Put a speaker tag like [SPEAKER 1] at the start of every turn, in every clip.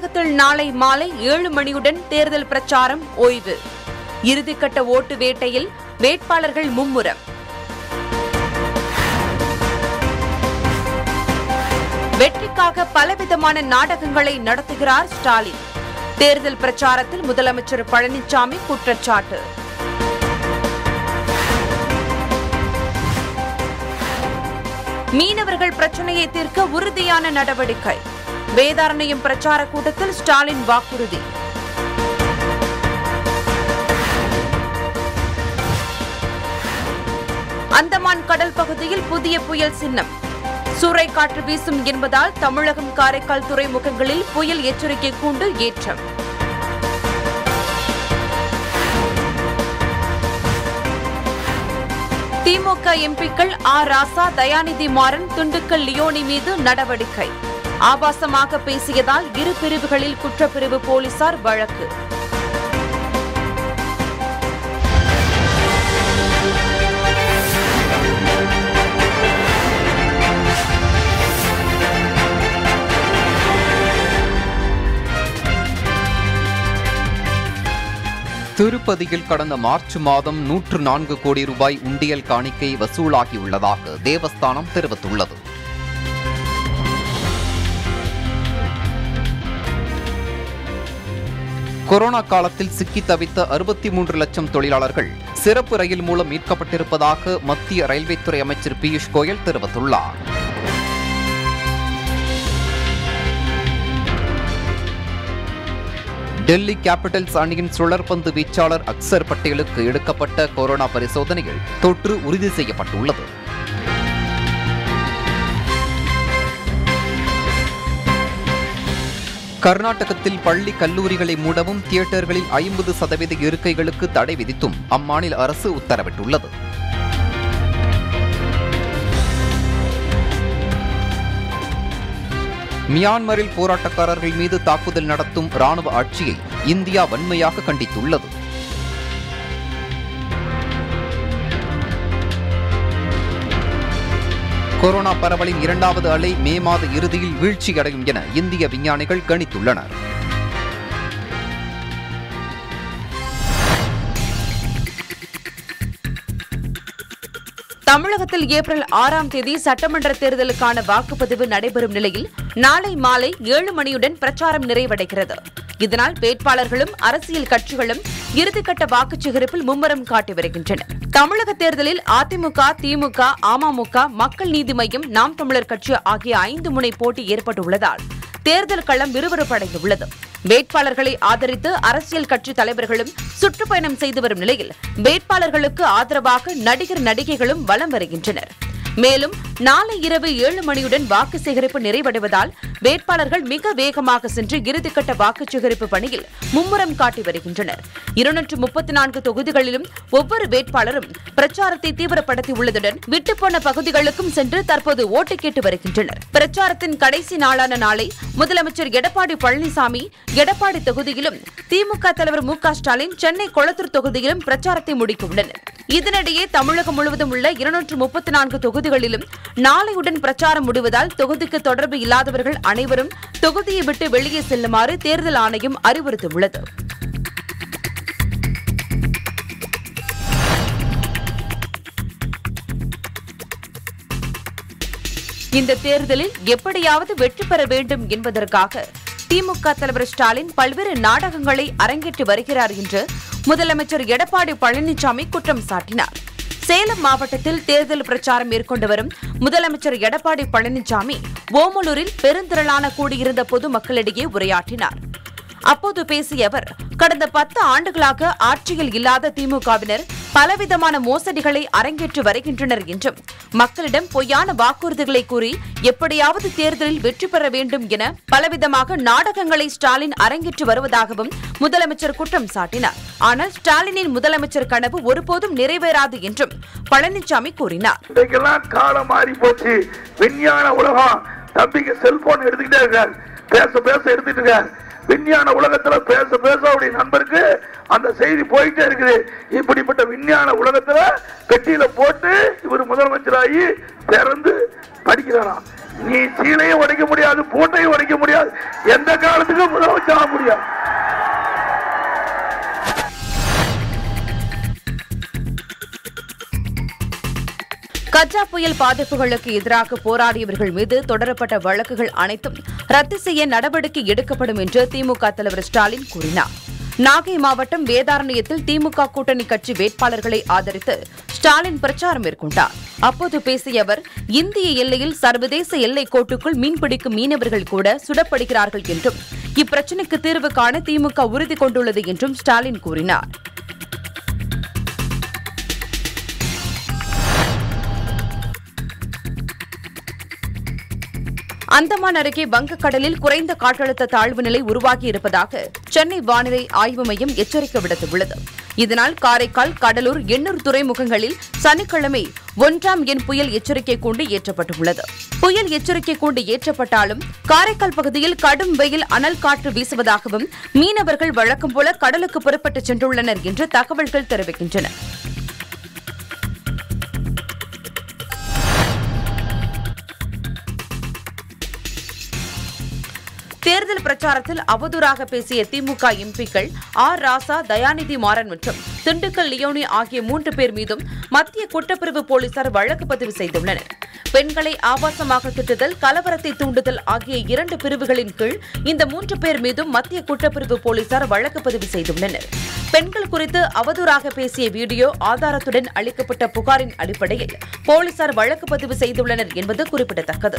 [SPEAKER 1] தமிழகத்தில் நாளை மாலை ஏழு மணியுடன் தேர்தல் பிரச்சாரம் ஓய்வு இறுதிக்கட்ட ஓட்டு வேட்டையில் வேட்பாளர்கள் மும்முரம் வெற்றிக்காக பலவிதமான நாடகங்களை நடத்துகிறார் ஸ்டாலின் தேர்தல் பிரச்சாரத்தில் முதலமைச்சர் பழனிசாமி குற்றச்சாட்டு மீனவர்கள் பிரச்சனையை தீர்க்க உறுதியான நடவடிக்கை வேதாரண்யம் பிரச்சார கூட்டத்தில் ஸ்டாலின் வாக்குறுதி அந்தமான் கடல் பகுதியில் புதிய புயல் சின்னம் சூறைக்காற்று வீசும் என்பதால் தமிழகம் காரைக்கால் துறைமுகங்களில் புயல் எச்சரிக்கை கூண்டு ஏற்றம் திமுக எம்பிக்கள் ஆ ராசா தயாநிதி மாறன் துண்டுக்கல் லியோனி மீது நடவடிக்கை ஆபாசமாக பேசியதால் இரு பிரிவுகளில் குற்றப்பிரிவு போலீசார் வழக்கு
[SPEAKER 2] திருப்பதியில் கடந்த மார்ச் மாதம் நூற்று நான்கு கோடி ரூபாய் உண்டியல் காணிக்கை வசூலாகியுள்ளதாக தேவஸ்தானம் தெரிவித்துள்ளது கொரோனா காலத்தில் சிக்கி தவித்த அறுபத்தி மூன்று லட்சம் தொழிலாளர்கள் சிறப்பு ரயில் மூலம் மீட்கப்பட்டிருப்பதாக மத்திய ரயில்வே துறை அமைச்சர் பியூஷ் கோயல் தெரிவித்துள்ளார் டெல்லி கேபிட்டல்ஸ் அணியின் சுழற்பந்து வீச்சாளர் அக்சர் பட்டேலுக்கு எடுக்கப்பட்ட கொரோனா பரிசோதனையில் தொற்று உறுதி செய்யப்பட்டுள்ளது கர்நாடகத்தில் பள்ளி கல்லூரிகளை மூடவும் தியேட்டர்களில் ஐம்பது சதவீத இருக்கைகளுக்கு தடை விதித்தும் அம்மாநில அரசு உத்தரவிட்டுள்ளது மியான்மரில் போராட்டக்காரர்கள் மீது தாக்குதல் நடத்தும் ராணுவ ஆட்சியை இந்தியா வன்மையாக கண்டித்துள்ளது கொரோனா பரவலின் இரண்டாவது அலை மே மாத இறுதியில் வீழ்ச்சியடையும் என இந்திய விஞ்ஞானிகள் கணித்துள்ளனர்
[SPEAKER 1] தமிழகத்தில் ஏப்ரல் ஆறாம் தேதி சட்டமன்ற தேர்தலுக்கான வாக்குப்பதிவு நடைபெறும் நிலையில் நாளை மாலை ஏழு மணியுடன் பிரச்சாரம் நிறைவடைகிறது இதனால் வேட்பாளர்களும் அரசியல் கட்சிகளும் இறுதிக்கட்ட வாக்குச் சேகரிப்பில் மும்முரம் காட்டி வருகின்றன தமிழக தேர்தலில் அதிமுக திமுக அமமுக மக்கள் நீதி மய்யம் நாம் தமிழர் கட்சி ஆகிய ஐந்து முனை போட்டி ஏற்பட்டுள்ளதால் தேர்தல் களம் விறுவிறுப்படைந்துள்ளது வேட்பாளர்களை ஆதரித்து அரசியல் கட்சி தலைவர்களும் சுற்றுப்பயணம் செய்து வரும் நிலையில் வேட்பாளர்களுக்கு ஆதரவாக நடிகர் நடிகைகளும் வலம் வருகின்றனர் மேலும் நாளை இரவு ஏழு மணியுடன் வாக்கு சேகரிப்பு நிறைவடைவதால் வேட்பாளர்கள் மிக வேகமாக சென்று இறுதிக்கட்ட வாக்கு சேகரிப்பு பணியில் மும்முரம் காட்டி வருகின்றனர் இருநூற்று முப்பத்தி நான்கு தொகுதிகளிலும் ஒவ்வொரு வேட்பாளரும் பிரச்சாரத்தை தீவிரப்படுத்தியுள்ளதுடன் விட்டுப்போன பகுதிகளுக்கும் சென்று தற்போது ஓட்டு கேட்டு வருகின்றனர் பிரச்சாரத்தின் கடைசி நாளான நாளை முதலமைச்சர் எடப்பாடி பழனிசாமி எடப்பாடி தொகுதியிலும் திமுக தலைவர் மு க ஸ்டாலின் சென்னை கொளத்தூர் தொகுதியிலும் பிரச்சாரத்தை முடிக்க உள்ளனர் இதனிடையே தமிழகம் முழுவதும் உள்ள இருநூற்று முப்பத்தி நான்கு தொகுதிகளிலும் நாளையுடன் பிரச்சாரம் முடிவதால் தொகுதிக்கு தொடர்பு இல்லாதவர்கள் அனைவரும் தொகுதியை விட்டு வெளியே செல்லுமாறு தேர்தல் ஆணையம் அறிவுறுத்தியுள்ளது இந்த தேர்தலில் எப்படியாவது வெற்றி பெற வேண்டும் என்பதற்காக திமுக தலைவர் ஸ்டாலின் பல்வேறு நாடகங்களை அரங்கேற்றி வருகிறார் என்று முதலமைச்சர் எடப்பாடி பழனிசாமி குற்றம் சாட்டினார் சேலம் மாவட்டத்தில் தேர்தல் பிரச்சாரம் மேற்கொண்டு வரும் முதலமைச்சர் எடப்பாடி பழனிசாமி ஓமலூரில் பெருந்திரளான கூடியிருந்த பொதுமக்களிடையே உரையாற்றினார் அப்போது பேசிய அவர் கடந்த பத்து ஆண்டுகளாக ஆட்சியில் இல்லாத திமுகவினர் பலவிதமான மோசடிகளை அரங்கேற்றி வருகின்றனர் என்றும் மக்களிடம் பொய்யான வாக்குறுதிகளை கூறி எப்படியாவது தேர்தலில் வெற்றி பெற வேண்டும் என பலவிதமாக நாடகங்களை ஸ்டாலின் அரங்கேற்றி வருவதாகவும் முதலமைச்சர் குற்றம் சாட்டினார் ஆனால் ஸ்டாலினின் முதலமைச்சர் கனவு ஒருபோதும் நிறைவேறாது என்றும் பழனிசாமி கூறினார்
[SPEAKER 3] இன்றைக்கெல்லாம் காலம் மாறி போச்சு விஞ்ஞான உலகம் தம்பிக்கு செல்போன் எடுத்துக்கிட்டே இருக்கார் பேச பேச எடுத்துட்டு இருக்கார் விஞ்ஞான உலகத்துல பேச பேச அவருடைய நண்பருக்கு அந்த செய்தி போயிட்டே இருக்குது இப்படிப்பட்ட விஞ்ஞான உலகத்துல பெட்டியில போட்டு இவர் முதலமைச்சராகி திறந்து படிக்கிறாராம் நீ சீலையும் உடைக்க முடியாது பூட்டையும் உடைக்க முடியாது எந்த காலத்துக்கும் முதலமைச்சர் ஆக முடியாது
[SPEAKER 1] கஜா புயல் பாதிப்புகளுக்கு எதிராக போராடியவர்கள் மீது தொடரப்பட்ட வழக்குகள் அனைத்தும் ரத்து செய்ய நடவடிக்கை எடுக்கப்படும் என்று திமுக தலைவர் ஸ்டாலின் கூறினார் நாகை மாவட்டம் வேதாரண்யத்தில் திமுக கூட்டணி கட்சி வேட்பாளர்களை ஆதரித்து ஸ்டாலின் பிரச்சாரம் மேற்கொண்டார் அப்போது பேசிய அவர் இந்திய எல்லையில் சர்வதேச எல்லை கோட்டுக்குள் மீன்பிடிக்கும் மீனவர்கள் கூட சுடப்படுகிறார்கள் என்றும் இப்பிரச்சினைக்கு தீர்வு காண திமுக உறுதி கொண்டுள்ளது என்றும் ஸ்டாலின் கூறினார் அந்தமான் அருகே வங்கக்கடலில் குறைந்த காற்றழுத்த தாழ்வு நிலை உருவாகி இருப்பதாக சென்னை வானிலை ஆய்வு மையம் எச்சரிக்கை விடுத்துள்ளது இதனால் காரைக்கால் கடலூர் எண்ணூர் துறைமுகங்களில் சனிக்கிழமை ஒன்றாம் எண் புயல் எச்சரிக்கை கூண்டு ஏற்றப்பட்டுள்ளது புயல் எச்சரிக்கை கூண்டு ஏற்றப்பட்டாலும் காரைக்கால் பகுதியில் கடும் வெயில் அனல் காற்று வீசுவதாகவும் மீனவர்கள் வழக்கம் போல கடலுக்கு புறப்பட்டு சென்றுள்ளனர் என்று தகவல்கள் தெரிவிக்கின்றன தேர்தல் பிரச்சாரத்தில் அவதூறாக பேசிய திமுக எம்பிக்கள் ஆர் ராசா தயாநிதி மாறன் மற்றும் திண்டுக்கல் லியோனி ஆகிய மூன்று பேர் மீதும் மத்திய குற்றப்பிரிவு போலீசார் வழக்கு பதிவு செய்துள்ளனர் பெண்களை ஆபாசமாக திட்டுதல் கலவரத்தை தூண்டுதல் ஆகிய இரண்டு பிரிவுகளின் கீழ் இந்த மூன்று பேர் மீதும் மத்திய குற்றப்பிரிவு போலீசார் வழக்கு பதிவு செய்துள்ளனர் பெண்கள் குறித்து அவதூறாக பேசிய வீடியோ ஆதாரத்துடன் அளிக்கப்பட்ட புகாரின் அடிப்படையில் போலீசார் வழக்கு பதிவு செய்துள்ளனர் என்பது குறிப்பிடத்தக்கது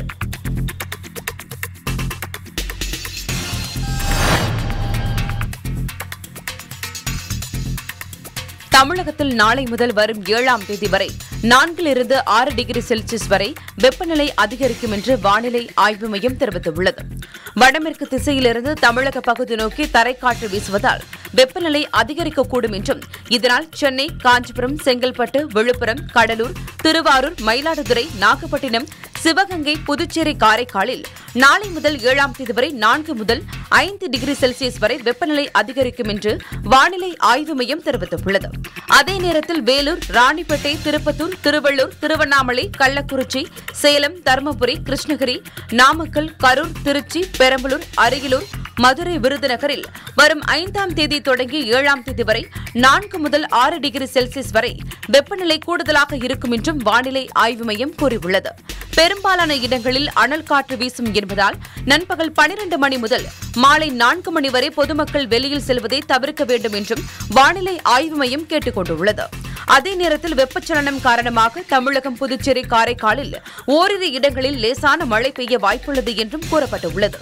[SPEAKER 1] தமிழகத்தில் நாளை முதல் வரும் ஏழாம் தேதி வரை நான்கிலிருந்து ஆறு டிகிரி செல்சியஸ் வரை வெப்பநிலை அதிகரிக்கும் என்று வானிலை ஆய்வு மையம் தெரிவித்துள்ளது வடமேற்கு திசையிலிருந்து தமிழக பகுதி நோக்கி தரைக்காற்று வீசுவதால் வெப்பநிலை அதிகரிக்கக்கூடும் என்றும் இதனால் சென்னை காஞ்சிபுரம் செங்கல்பட்டு விழுப்புரம் கடலூர் திருவாரூர் மயிலாடுதுறை நாகப்பட்டினம் சிவகங்கை புதுச்சேரி காரைக்காலில் நாளை முதல் ஏழாம் தேதி வரை நான்கு முதல் ஐந்து டிகிரி செல்சியஸ் வரை வெப்பநிலை அதிகரிக்கும் என்று வானிலை ஆய்வு மையம் தெரிவித்துள்ளது அதே நேரத்தில் வேலூர் ராணிப்பேட்டை திருப்பத்தூர் திருவள்ளூர் திருவண்ணாமலை கள்ளக்குறிச்சி சேலம் தருமபுரி கிருஷ்ணகிரி நாமக்கல் கரூர் திருச்சி பெரம்பலூர் அரியலூர் மதுரை விருதுநகரில் வரும் ஐந்தாம் தேதி தொடங்கி ஏழாம் தேதி வரை நான்கு முதல் ஆறு டிகிரி செல்சியஸ் வரை வெப்பநிலை கூடுதலாக இருக்கும் என்றும் வானிலை ஆய்வு மையம் கூறியுள்ளது பெரும்பாலான இடங்களில் அனல் காற்று வீசும் என்பதால் நண்பகல் பனிரண்டு மணி முதல் மாலை நான்கு மணி வரை பொதுமக்கள் வெளியில் செல்வதை தவிர்க்க வேண்டும் என்றும் வானிலை ஆய்வு மையம் கேட்டுக் கொண்டுள்ளது அதே நேரத்தில் வெப்பச்சலனம் காரணமாக தமிழகம் புதுச்சேரி காரைக்காலில் ஓரிரு இடங்களில் லேசான மழை பெய்ய வாய்ப்புள்ளது என்றும் கூறப்பட்டுள்ளது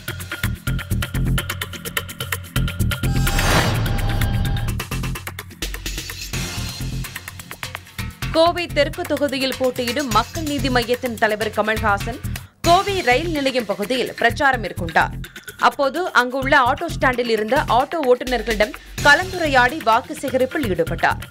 [SPEAKER 1] கோவை தெற்கு தொகுதியில் போட்டியிடும் மக்கள் நீதி மய்யத்தின் தலைவர் கமல்ஹாசன் கோவை ரயில் நிலையம் பகுதியில் பிரச்சாரம் மேற்கொண்டார் அப்போது அங்குள்ள ஆட்டோ ஸ்டாண்டில் இருந்த ஆட்டோ ஓட்டுநர்களிடம் கலந்துரையாடி வாக்கு சேகரிப்பில் ஈடுபட்டார்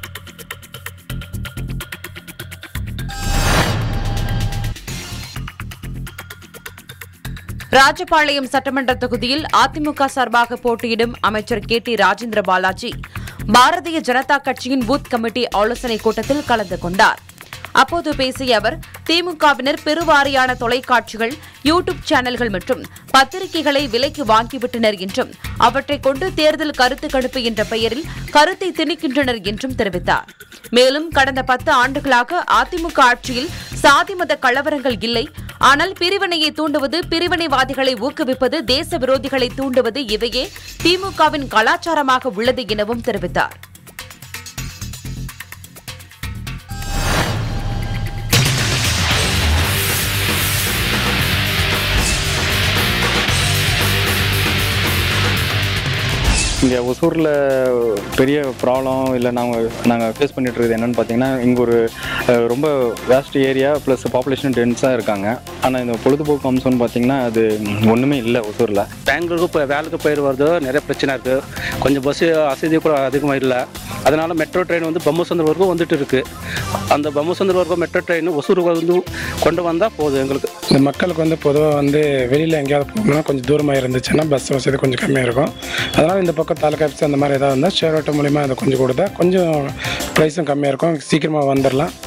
[SPEAKER 1] ராஜபாளையம் சட்டமன்ற தொகுதியில் அதிமுக சார்பாக போட்டியிடும் அமைச்சர் கே டி ராஜேந்திர பாலாஜி பாரதிய ஜனதா கட்சியின் பூத் கமிட்டி ஆலோசனைக் கூட்டத்தில் கலந்து கொண்டார் அப்போது பேசிய அவர் திமுகவினர் பெருவாரியான தொலைக்காட்சிகள் யூ டியூப் சேனல்கள் மற்றும் பத்திரிகைகளை விலைக்கு வாங்கிவிட்டனர் என்றும் அவற்றை கொண்டு தேர்தல் கருத்து கணிப்பு என்ற பெயரில் கருத்தை திணிக்கின்றனர் என்றும் தெரிவித்தார் மேலும் கடந்த பத்து ஆண்டுகளாக அதிமுக ஆட்சியில் சாதி மத கலவரங்கள் இல்லை ஆனால் பிரிவினையை தூண்டுவது பிரிவினைவாதிகளை ஊக்குவிப்பது தேச விரோதிகளை தூண்டுவது இவையே திமுகவின் கலாச்சாரமாக உள்ளது எனவும் தெரிவித்தார்
[SPEAKER 4] இங்கே ஒசூரில் பெரிய ப்ராப்ளம் இல்லை நாங்கள் நாங்கள் ஃபேஸ் பண்ணிட்டு இருக்கிறது என்னென்னு பார்த்தீங்கன்னா இங்கே ஒரு அஹ், ரொம்ப வேஸ்ட் ஏரியா ப்ளஸ் பாப்புலேஷன் டென்ஸாக இருக்காங்க ஆனால் இந்த பொழுதுபோக்கு அம்சம்னு பார்த்தீங்கன்னா அது ஒன்றுமே இல்லை ஒசூரில்
[SPEAKER 5] பெங்களூருக்கு இப்போ வேலைக்கு போயிட்டு வருது நிறைய பிரச்சனை இருக்குது கொஞ்சம் பஸ்ஸு வசதி கூட அதிகமாக இல்லை அதனால மெட்ரோ ட்ரெயின் வந்து பம்மசந்தர் வரைக்கும் வந்துட்டு இருக்கு அந்த பம்மசந்தர் வரைக்கும் மெட்ரோ ட்ரெயின் ஒசூருக்கு வந்து கொண்டு வந்தால் போதும் எங்களுக்கு
[SPEAKER 6] இந்த மக்களுக்கு வந்து பொதுவாக வந்து வெளியில் எங்கேயாவது போகணும்னா கொஞ்சம் தூரமாக இருந்துச்சுன்னா பஸ் வசதி கொஞ்சம் கம்மியாக இருக்கும் அதனால் இந்த பக்கம் தாலுக்கா ஆஃபீஸ் அந்த மாதிரி ஏதாவது இருந்தால் ஷேர் ஆட்டோ மூலிமா அதை கொஞ்சம் கொடுத்தா கொஞ்சம் ப்ரைஸும் கம்மியாக இருக்கும் சீக்கிரமாக வந்துடலாம்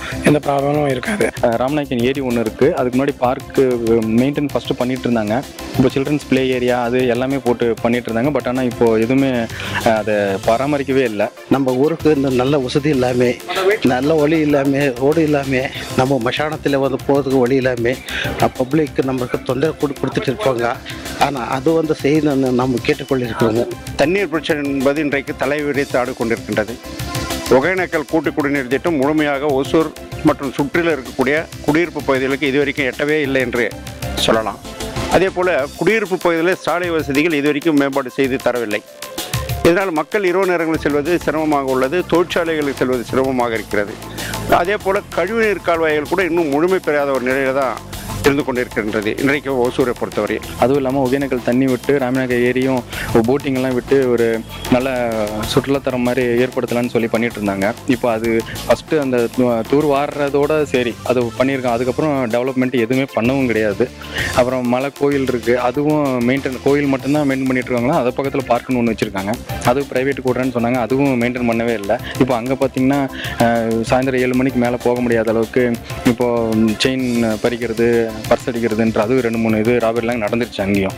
[SPEAKER 6] எந்த ப்ராப்ளமும் இருக்காது
[SPEAKER 4] அஹ் ராமநாயக்கன் ஏரி ஒன்று இருக்குது அதுக்கு முன்னாடி பார்க்கு மெயின்டைன் ஃபஸ்ட்டு பண்ணிட்டு இருந்தாங்க இப்போ சில்ட்ரன்ஸ் ப்ளே ஏரியா அது எல்லாமே போட்டு பண்ணிட்டு இருந்தாங்க பட் ஆனால் இப்போ எதுவுமே அஹ், அதை பராமரிக்கவே இல்லை
[SPEAKER 7] நம்ம ஊருக்கு இந்த நல்ல வசதி இல்லாமல் நல்ல வழி இல்லாமல் ரோடு இல்லாமல் நம்ம மசானத்தில் வந்து போகிறதுக்கு வழி இல்லாமல் பப்ளிக்கு நம்மளுக்கு தொந்தரவு கொடு கொடுத்துட்டு இருப்பாங்க ஆனால் அது வந்து செய்யணும்னு நம்ம கேட்டுக்கொண்டிருக்கிறோம்
[SPEAKER 8] தண்ணீர் பிரச்சனை என்பது இன்றைக்கு தலைவிரித்து ஆடிக்கொண்டிருக்கின்றது ஒகேனக்கல் கூட்டு குடிநீர் திட்டம் முழுமையாக ஒசூர் மற்றும் சுற்றிலும் இருக்கக்கூடிய குடியிருப்பு பகுதிகளுக்கு இதுவரைக்கும் எட்டவே இல்லை என்று சொல்லலாம் அதே போல் குடியிருப்பு பகுதிகளில் சாலை வசதிகள் இதுவரைக்கும் மேம்பாடு செய்து தரவில்லை இதனால் மக்கள் இரவு நேரங்களில் செல்வது சிரமமாக உள்ளது தொழிற்சாலைகளுக்கு செல்வது சிரமமாக இருக்கிறது அதே போல் கழிவுநீர் கால்வாய்கள் கூட இன்னும் முழுமை பெறாத ஒரு நிலையில தான் இருந்து கொண்டிருக்கின்றது இன்றைக்கு ஒசூரை பொறுத்தவரையில்
[SPEAKER 4] அதுவும் இல்லாமல் ஒகேனக்கல் தண்ணி விட்டு ராமநாயக்கர் ஏரியும் போட்டிங் எல்லாம் விட்டு ஒரு நல்ல சுற்றுலாத்தரம் மாதிரி ஏற்படுத்தலாம்னு சொல்லி பண்ணிட்டு இருந்தாங்க இப்போ அது ஃபஸ்ட்டு அந்த து- தூர் வாடுறதோட சரி அது பண்ணியிருக்காங்க அதுக்கப்புறம் டெவலப்மெண்ட் எதுவுமே பண்ணவும் கிடையாது அப்புறம் மலை கோயில் இருக்குது அதுவும் மெயின்டைன் கோயில் மட்டும்தான் மெயின்டைன் பண்ணிட்டு இருக்காங்களா அது பக்கத்தில் பார்க்குன்னு ஒன்று வச்சுருக்காங்க அது ப்ரைவேட் கூடுறேன்னு சொன்னாங்க அதுவும் மெயின்டைன் பண்ணவே இல்லை இப்போ அங்கே பார்த்தீங்கன்னா அஹ், சாயந்தரம் ஏழு மணிக்கு மேலே போக முடியாத அளவுக்கு இப்போது செயின் பறிக்கிறது பர்ஸ் அடிக்கிறதுன்ற அதுவும் ரெண்டு மூணு இது ராபர்ட்லாம் நடந்துருச்சு அங்கேயும்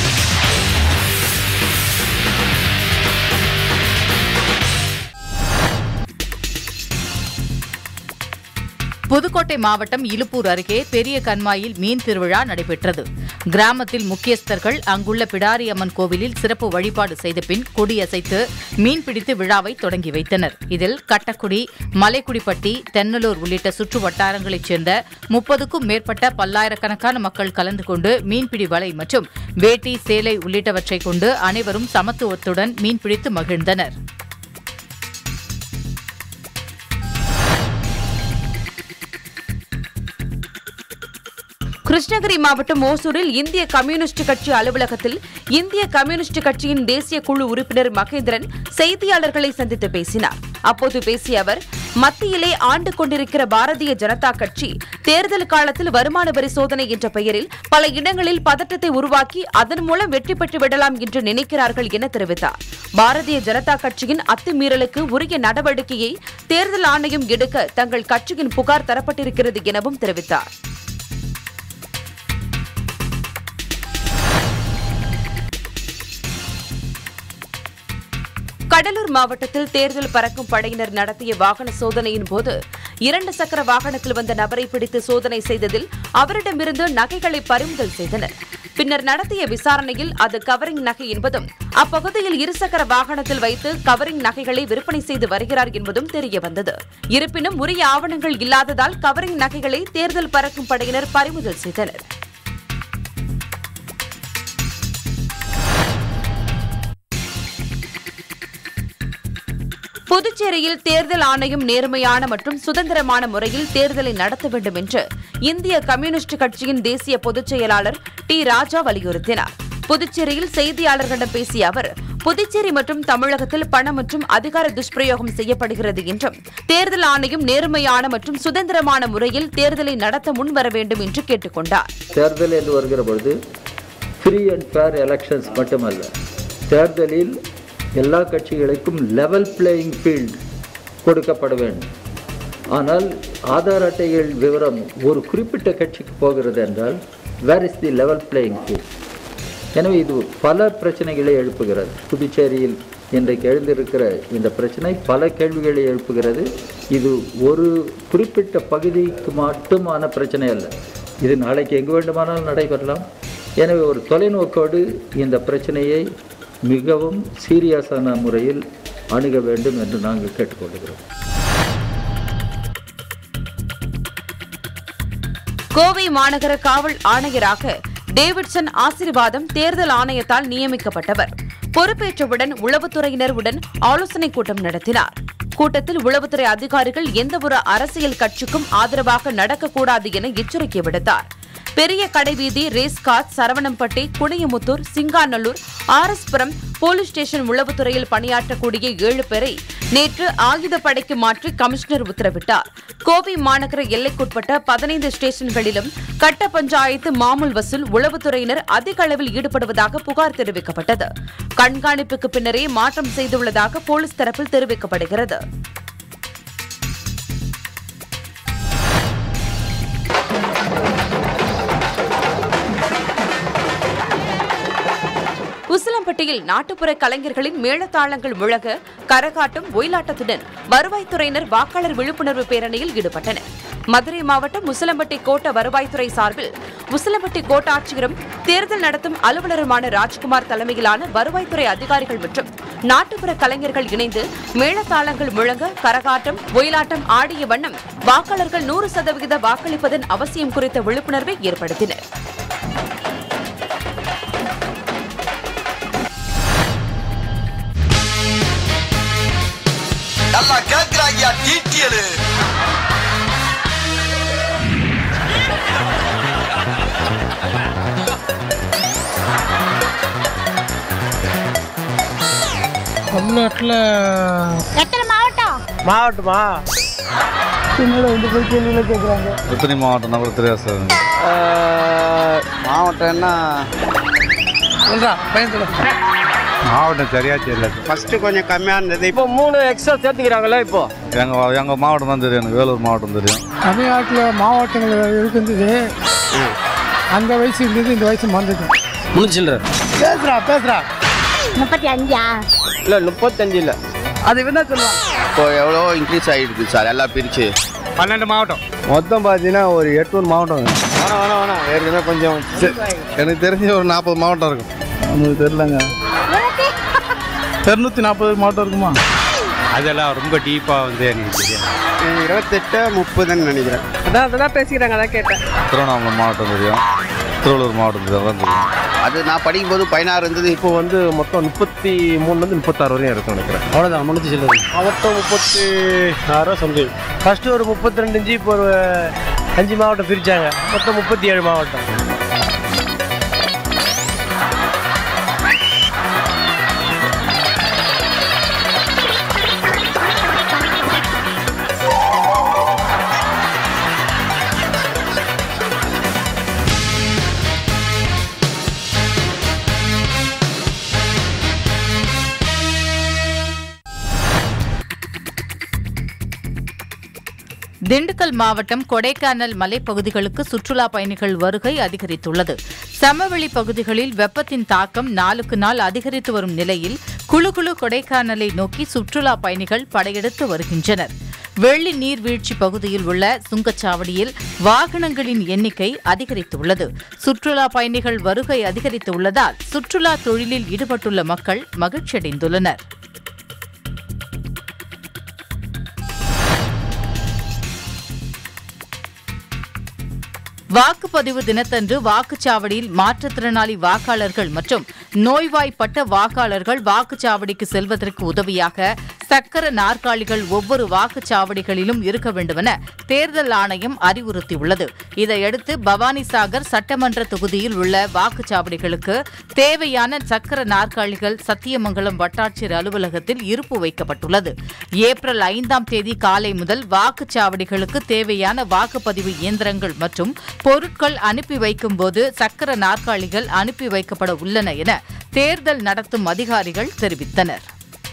[SPEAKER 9] புதுக்கோட்டை மாவட்டம் இலுப்பூர் அருகே பெரிய கண்மாயில் மீன் திருவிழா நடைபெற்றது கிராமத்தில் முக்கியஸ்தர்கள் அங்குள்ள பிடாரி அம்மன் கோவிலில் சிறப்பு வழிபாடு செய்த பின் கொடியசைத்து மீன் பிடித்து விழாவை தொடங்கி வைத்தனர் இதில் கட்டக்குடி மலைக்குடிப்பட்டி தென்னலூர் உள்ளிட்ட சுற்று வட்டாரங்களைச் சேர்ந்த முப்பதுக்கும் மேற்பட்ட பல்லாயிரக்கணக்கான மக்கள் கலந்து கொண்டு மீன்பிடி வலை மற்றும் வேட்டி சேலை உள்ளிட்டவற்றை கொண்டு அனைவரும் சமத்துவத்துடன் மீன் பிடித்து மகிழ்ந்தனர்
[SPEAKER 1] கிருஷ்ணகிரி மாவட்டம் ஓசூரில் இந்திய கம்யூனிஸ்ட் கட்சி அலுவலகத்தில் இந்திய கம்யூனிஸ்ட் கட்சியின் தேசிய குழு உறுப்பினர் மகேந்திரன் செய்தியாளர்களை சந்தித்து பேசினார் அப்போது பேசிய அவர் மத்தியிலே ஆண்டு கொண்டிருக்கிற பாரதிய ஜனதா கட்சி தேர்தல் காலத்தில் வருமான வரி சோதனை என்ற பெயரில் பல இடங்களில் பதட்டத்தை உருவாக்கி அதன் மூலம் வெற்றி பெற்று விடலாம் என்று நினைக்கிறார்கள் என தெரிவித்தார் பாரதிய ஜனதா கட்சியின் அத்துமீறலுக்கு உரிய நடவடிக்கையை தேர்தல் ஆணையம் எடுக்க தங்கள் கட்சியின் புகார் தரப்பட்டிருக்கிறது எனவும் தெரிவித்தார் கடலூர் மாவட்டத்தில் தேர்தல் பறக்கும் படையினர் நடத்திய வாகன சோதனையின் போது இரண்டு சக்கர வாகனத்தில் வந்த நபரை பிடித்து சோதனை செய்ததில் அவரிடமிருந்து நகைகளை பறிமுதல் செய்தனர் பின்னர் நடத்திய விசாரணையில் அது கவரிங் நகை என்பதும் அப்பகுதியில் இருசக்கர வாகனத்தில் வைத்து கவரிங் நகைகளை விற்பனை செய்து வருகிறார் என்பதும் தெரியவந்தது இருப்பினும் உரிய ஆவணங்கள் இல்லாததால் கவரிங் நகைகளை தேர்தல் பறக்கும் படையினர் பறிமுதல் செய்தனர் புதுச்சேரியில் தேர்தல் ஆணையம் நேர்மையான மற்றும் சுதந்திரமான முறையில் தேர்தலை நடத்த வேண்டும் என்று இந்திய கம்யூனிஸ்ட் கட்சியின் தேசிய பொதுச் செயலாளர் டி ராஜா வலியுறுத்தினார் புதுச்சேரியில் செய்தியாளர்களிடம் பேசிய அவர் புதுச்சேரி மற்றும் தமிழகத்தில் பணம் மற்றும் அதிகார துஷ்பிரயோகம் செய்யப்படுகிறது என்றும் தேர்தல் ஆணையம் நேர்மையான மற்றும் சுதந்திரமான முறையில் தேர்தலை நடத்த முன்வர வேண்டும் என்று கேட்டுக் கொண்டார்
[SPEAKER 10] தேர்தல் என்று வருகிற பொழுது ஃப்ரீ அண்ட் ஃபேர் எலெக்ஷன்ஸ் மட்டுமல்ல தேர்தலில் எல்லா கட்சிகளுக்கும் லெவல் பிளேயிங் ஃபீல்ட் கொடுக்கப்பட வேண்டும் ஆனால் ஆதார் அட்டைகள் விவரம் ஒரு குறிப்பிட்ட கட்சிக்கு போகிறது என்றால் where is the level playing field எனவே இது பல பிரச்சனைகளை எழுப்புகிறது புதுச்சேரியில் இன்றைக்கு எழுந்திருக்கிற இந்த பிரச்சனை பல கேள்விகளை எழுப்புகிறது இது ஒரு குறிப்பிட்ட பகுதிக்கு மட்டுமான பிரச்சனை அல்ல இது நாளைக்கு எங்கு வேண்டுமானாலும் நடைபெறலாம் எனவே ஒரு தொலைநோக்கோடு இந்த பிரச்சனையை மிகவும் சீரியஸான முறையில் அணுக வேண்டும் என்று நாங்கள் கேட்டுக்கொள்கிறோம்
[SPEAKER 1] கோவை மாநகர காவல் ஆணையராக டேவிட்சன் ஆசீர்வாதம் தேர்தல் ஆணையத்தால் நியமிக்கப்பட்டவர் பொறுப்பேற்றவுடன் உளவுத்துறையினர் உடன் ஆலோசனைக் கூட்டம் நடத்தினார் கூட்டத்தில் உளவுத்துறை அதிகாரிகள் எந்தவொரு அரசியல் கட்சிக்கும் ஆதரவாக நடக்கக்கூடாது என எச்சரிக்கை விடுத்தார் பெரிய கடைவீதி ரேஸ்காட் சரவணம்பட்டி குனியமுத்தூர் சிங்காநல்லூர் ஆர்எஸ்புரம் போலீஸ் ஸ்டேஷன் உளவுத்துறையில் பணியாற்றக்கூடிய ஏழு பேரை நேற்று ஆயுதப்படைக்கு மாற்றி கமிஷனர் உத்தரவிட்டார் கோவை மாநகர எல்லைக்குட்பட்ட பதினைந்து ஸ்டேஷன்களிலும் கட்ட பஞ்சாயத்து மாமூல் வசூல் உளவுத்துறையினர் அதிக அளவில் ஈடுபடுவதாக புகார் தெரிவிக்கப்பட்டது கண்காணிப்புக்கு பின்னரே மாற்றம் செய்துள்ளதாக போலீஸ் தரப்பில் தெரிவிக்கப்படுகிறது கோவில்பட்டியில் நாட்டுப்புற கலைஞர்களின் மேளதாளங்கள் முழங்க கரகாட்டம் ஒயிலாட்டத்துடன் வருவாய்த்துறையினர் வாக்காளர் விழிப்புணர்வு பேரணியில் ஈடுபட்டனர் மதுரை மாவட்டம் முசலம்பட்டி கோட்ட வருவாய்த்துறை சார்பில் முசலம்பட்டி கோட்டாட்சியரும் தேர்தல் நடத்தும் அலுவலருமான ராஜ்குமார் தலைமையிலான வருவாய்த்துறை அதிகாரிகள் மற்றும் நாட்டுப்புற கலைஞர்கள் இணைந்து மேளதாளங்கள் முழங்க கரகாட்டம் ஒயிலாட்டம் ஆடிய வண்ணம் வாக்காளர்கள் நூறு சதவிகித வாக்களிப்பதன் அவசியம் குறித்த விழிப்புணர்வை ஏற்படுத்தினர்
[SPEAKER 11] நல்லா கேக்குறாங்க டீட்டியலு
[SPEAKER 12] தமிழ்நாட்டில்
[SPEAKER 13] எத்தனை மாவட்டம்
[SPEAKER 12] மாவட்டமா என்னோட இந்த போய் கேள்வியில் கேட்குறாங்க
[SPEAKER 14] எத்தனை மாவட்டம் நம்பர் தெரியாது சார்
[SPEAKER 15] மாவட்டம்னா
[SPEAKER 12] சொல்றா பையன் சொல்லு
[SPEAKER 8] மாவட்டம் சரியா தெரியல ஃபர்ஸ்ட் கொஞ்சம் கம்மியாக இருந்தது
[SPEAKER 12] இப்போ மூணு எக்ஸ்ட்ரா சேர்த்துக்கிறாங்களே இப்போ
[SPEAKER 14] எங்கள் எங்கள் மாவட்டம் தான் தெரியும் எனக்கு வேலூர் மாவட்டம் தெரியும்
[SPEAKER 12] தமிழ்நாட்டில் மாவட்டங்கள் இருக்கின்றது அந்த வயசு இருந்தது இந்த வயசு மறந்துது
[SPEAKER 16] முடிச்சில்ற
[SPEAKER 12] பேசுறா பேசுறா
[SPEAKER 13] முப்பத்தி அஞ்சா
[SPEAKER 12] இல்லை முப்பத்தஞ்சு இல்லை அது என்ன சொல்லுவாங்க
[SPEAKER 15] இப்போ எவ்வளோ இன்க்ரீஸ் ஆகிடுது சார் எல்லாம் பிரித்து
[SPEAKER 8] பன்னெண்டு மாவட்டம்
[SPEAKER 14] மொத்தம் பார்த்தீங்கன்னா ஒரு எட்நூறு மாவட்டம் வேணாம் வேணாம் வேணாம் ஏற்கனவே கொஞ்சம் சரி, எனக்கு தெரிஞ்சு ஒரு நாற்பது மாவட்டம் இருக்கும் நமக்கு தெரிலங்க
[SPEAKER 12] இரநூத்தி நாற்பது மாவட்டம் இருக்குமா
[SPEAKER 8] அதெல்லாம் ரொம்ப டீப்பாக வந்து எனக்கு தெரியும் இருபத்தெட்டு முப்பதுன்னு நினைக்கிறேன்
[SPEAKER 12] அதான் அதான் பேசிக்கிறாங்க அதான் கேட்டேன்
[SPEAKER 14] திருவண்ணாமலை மாவட்டம் தெரியும் திருவள்ளூர் மாவட்டம் தெரியும் அதான் தெரியும்
[SPEAKER 15] அது நான் படிக்கும்போது பதினாறு இருந்தது
[SPEAKER 16] இப்போ வந்து மொத்தம் முப்பத்தி மூணுலேருந்து முப்பத்தாறு வரையும் இருக்கும் நினைக்கிறேன் அவ்வளோதான் முடிஞ்சு சொல்லுது
[SPEAKER 12] மாவட்டம் முப்பத்தி ஆறோ சம்திங் ஃபர்ஸ்ட் ஒரு முப்பத்தி ரெண்டு இஞ்சி இப்போ ஒரு அஞ்சு மாவட்டம் பிரிச்சாங்க மொத்தம் முப்பத்தி ஏழு மாவட்டம்
[SPEAKER 9] திண்டுக்கல் மாவட்டம் கொடைக்கானல் மலைப்பகுதிகளுக்கு சுற்றுலா பயணிகள் வருகை அதிகரித்துள்ளது சமவெளி பகுதிகளில் வெப்பத்தின் தாக்கம் நாளுக்கு நாள் அதிகரித்து வரும் நிலையில் குளு குளு கொடைக்கானலை நோக்கி சுற்றுலா பயணிகள் படையெடுத்து வருகின்றனர் வெள்ளி நீர்வீழ்ச்சி பகுதியில் உள்ள சுங்கச்சாவடியில் வாகனங்களின் எண்ணிக்கை அதிகரித்துள்ளது சுற்றுலா பயணிகள் வருகை அதிகரித்துள்ளதால் சுற்றுலா தொழிலில் ஈடுபட்டுள்ள மக்கள் மகிழ்ச்சியடைந்துள்ளனர் வாக்குப்பதிவு தினத்தன்று வாக்குச்சாவடியில் மாற்றுத்திறனாளி வாக்காளர்கள் மற்றும் நோய்வாய்ப்பட்ட வாக்காளர்கள் வாக்குச்சாவடிக்கு செல்வதற்கு உதவியாக சக்கர நாற்காலிகள் ஒவ்வொரு வாக்குச்சாவடிகளிலும் இருக்க வேண்டுமென தேர்தல் ஆணையம் அறிவுறுத்தியுள்ளது இதையடுத்து பவானிசாகர் சட்டமன்ற தொகுதியில் உள்ள வாக்குச்சாவடிகளுக்கு தேவையான சக்கர நாற்காலிகள் சத்தியமங்கலம் வட்டாட்சியர் அலுவலகத்தில் இருப்பு வைக்கப்பட்டுள்ளது ஏப்ரல் ஐந்தாம் தேதி காலை முதல் வாக்குச்சாவடிகளுக்கு தேவையான வாக்குப்பதிவு இயந்திரங்கள் மற்றும் பொருட்கள் அனுப்பி வைக்கும்போது சக்கர நாற்காலிகள் அனுப்பி வைக்கப்பட உள்ளன என தேர்தல் நடத்தும் அதிகாரிகள் தெரிவித்தனர்